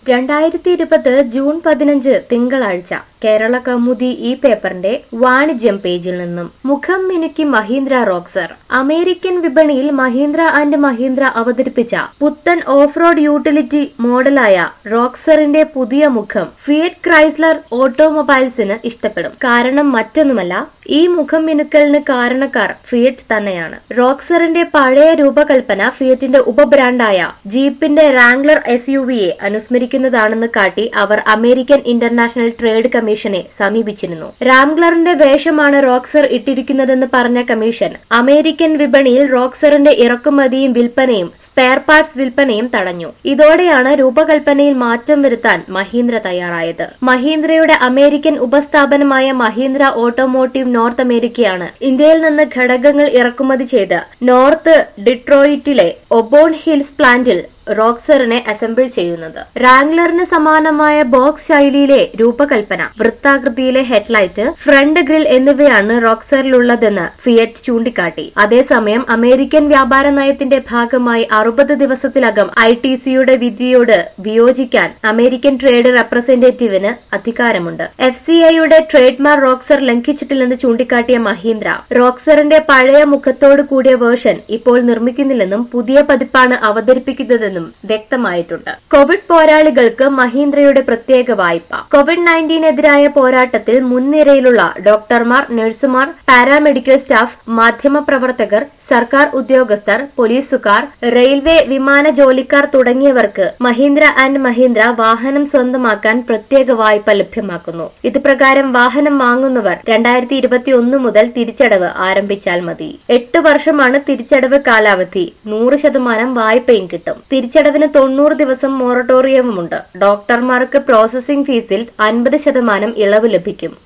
രണ്ടായിരത്തി ഇരുപത് ജൂൺ പതിനഞ്ച് തിങ്കളാഴ്ച കേരള കൗമുദി ഈ പേപ്പറിന്റെ വാണിജ്യം പേജിൽ നിന്നും മുഖം മിനുക്കി മഹീന്ദ്ര റോക്സർ അമേരിക്കൻ വിപണിയിൽ മഹീന്ദ്ര ആൻഡ് മഹീന്ദ്ര അവതരിപ്പിച്ച പുത്തൻ ഓഫ് റോഡ് യൂട്ടിലിറ്റി മോഡലായ റോക്സറിന്റെ പുതിയ മുഖം ഫിയറ്റ് ക്രൈസ്ലർ ഓട്ടോമൊബൈൽസിന് ഇഷ്ടപ്പെടും കാരണം മറ്റൊന്നുമല്ല ഈ മുഖം മിനുക്കലിന് കാരണക്കാർ ഫിയറ്റ് തന്നെയാണ് റോക്സറിന്റെ പഴയ രൂപകൽപ്പന ഫിയറ്റിന്റെ ഉപബ്രാൻഡായ ജീപ്പിന്റെ റാംഗ്ലർ എസ് യു വിയെ അനുസ്മരിക്കുന്നതാണെന്ന് കാട്ടി അവർ അമേരിക്കൻ ഇന്റർനാഷണൽ ട്രേഡ് കമ്മീഷനെ സമീപിച്ചിരുന്നു റാംഗ്ലറിന്റെ വേഷമാണ് റോക്സർ ഇട്ടിരിക്കുന്നതെന്ന് പറഞ്ഞ കമ്മീഷൻ അമേരിക്കൻ വിപണിയിൽ റോക്സറിന്റെ ഇറക്കുമതിയും വിൽപ്പനയും സ്പെയർ പാർട്സ് വിൽപ്പനയും തടഞ്ഞു ഇതോടെയാണ് രൂപകൽപ്പനയിൽ മാറ്റം വരുത്താൻ മഹീന്ദ്ര തയ്യാറായത് മഹീന്ദ്രയുടെ അമേരിക്കൻ ഉപസ്ഥാപനമായ മഹീന്ദ്ര ഓട്ടോമോട്ടീവ് നോർത്ത് അമേരിക്കയാണ് ഇന്ത്യയിൽ നിന്ന് ഘടകങ്ങൾ ഇറക്കുമതി ചെയ്ത് നോർത്ത് ഡിട്രോയിറ്റിലെ ഒബോൺ ഹിൽസ് പ്ലാന്റിൽ റോക്സറിനെ അസംബിൾ ചെയ്യുന്നത് റാംഗ്ലറിന് സമാനമായ ബോക്സ് ശൈലിയിലെ രൂപകൽപ്പന വൃത്താകൃതിയിലെ ഹെഡ്ലൈറ്റ് ഫ്രണ്ട് ഗ്രിൽ എന്നിവയാണ് റോക്സറിലുള്ളതെന്ന് ഫിയറ്റ് ചൂണ്ടിക്കാട്ടി അതേസമയം അമേരിക്കൻ വ്യാപാര നയത്തിന്റെ ഭാഗമായി അറുപത് ദിവസത്തിലകം ഐ ടി സിയുടെ വിധിയോട് വിയോജിക്കാൻ അമേരിക്കൻ ട്രേഡ് റെപ്രസെന്റേറ്റീവിന് അധികാരമുണ്ട് എഫ് സി ഐയുടെ ട്രേഡ് മാർക്ക് റോക്സർ ലംഘിച്ചിട്ടില്ലെന്ന് ചൂണ്ടിക്കാട്ടിയ മഹീന്ദ്ര റോക്സറിന്റെ പഴയ മുഖത്തോടു കൂടിയ വേർഷൻ ഇപ്പോൾ നിർമ്മിക്കുന്നില്ലെന്നും പുതിയ പതിപ്പാണ് അവതരിപ്പിക്കുന്നതെന്നും വ്യക്തമായിട്ടുണ്ട് കോവിഡ് പോരാളികൾക്ക് മഹീന്ദ്രയുടെ പ്രത്യേക വായ്പ കോവിഡ് നയൻറ്റീനെതിരായ പോരാട്ടത്തിൽ മുൻനിരയിലുള്ള ഡോക്ടർമാർ നഴ്സുമാർ പാരാമെഡിക്കൽ സ്റ്റാഫ് മാധ്യമപ്രവർത്തകർ സർക്കാർ ഉദ്യോഗസ്ഥർ പോലീസുകാർ റെയിൽവേ വിമാന ജോലിക്കാർ തുടങ്ങിയവർക്ക് മഹീന്ദ്ര ആൻഡ് മഹീന്ദ്ര വാഹനം സ്വന്തമാക്കാൻ പ്രത്യേക വായ്പ ലഭ്യമാക്കുന്നു ഇത് പ്രകാരം വാഹനം വാങ്ങുന്നവർ രണ്ടായിരത്തി ഇരുപത്തി ഒന്ന് മുതൽ തിരിച്ചടവ് ആരംഭിച്ചാൽ മതി എട്ട് വർഷമാണ് തിരിച്ചടവ് കാലാവധി നൂറ് ശതമാനം വായ്പയും കിട്ടും തിരിച്ചടവിന് തൊണ്ണൂറ് ദിവസം മൊറട്ടോറിയവുമുണ്ട് ഡോക്ടർമാർക്ക് പ്രോസസിംഗ് ഫീസിൽ അൻപത് ശതമാനം ഇളവ് ലഭിക്കും